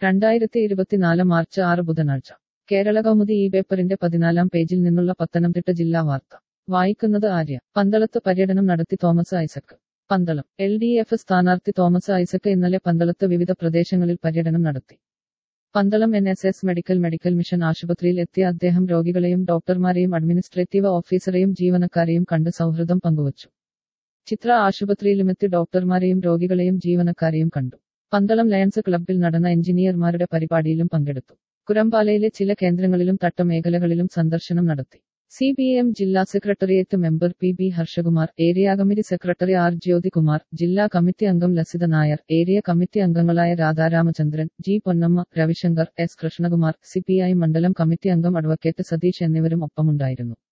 രണ്ടായിരത്തി ഇരുപത്തിനാല് മാർച്ച് ആറ് ബുധനാഴ്ച കേരള കൗമുദി ഈ പേപ്പറിന്റെ പതിനാലാം പേജിൽ നിന്നുള്ള പത്തനംതിട്ട ജില്ലാ വാർത്ത വായിക്കുന്നത് ആര്യ പന്തളത്ത് പര്യടനം നടത്തി Thomas Isaac Pandalam L D F സ്ഥാനാർത്ഥി തോമസ് ഐസക് ഇന്നലെ പന്തളത്ത് വിവിധ പ്രദേശങ്ങളിൽ പര്യടനം നടത്തി Pandalam N S S medical medical mission ആശുപത്രിയിൽ എത്തിയ അദ്ദേഹം രോഗികളെയും ഡോക്ടർമാരെയും അഡ്മിനിസ്ട്രേറ്റീവ് ഓഫീസറെയും ജീവനക്കാരെയും കണ്ട് സൗഹൃദം പങ്കുവച്ചു ചിത്ര ആശുപത്രിയിലുമെത്തി ഡോക്ടർമാരെയും രോഗികളെയും ജീവനക്കാരെയും കണ്ടു പന്തളം ലയൺസ് ക്ലബ്ബിൽ നടന്ന എഞ്ചിനീയർമാരുടെ പരിപാടിയിലും പങ്കെടുത്തു കുരമ്പാലയിലെ ചില കേന്ദ്രങ്ങളിലും തട്ടമേഖലകളിലും സന്ദർശനം നടത്തി സി പി എം ജില്ലാ secretariat member P B Harshakumar area committee secretary R Jyothikumar ജില്ലാ കമ്മിറ്റി അംഗം ലസിത നായർ ഏരിയ കമ്മിറ്റി അംഗങ്ങളായ Radharamachandran G Ponnamma Ravishankar S Krishnakumar C P I മണ്ഡലം കമ്മിറ്റി അംഗം അഡ്വക്കേറ്റ് സതീഷ് എന്നിവരും ഒപ്പമുണ്ടായിരുന്നു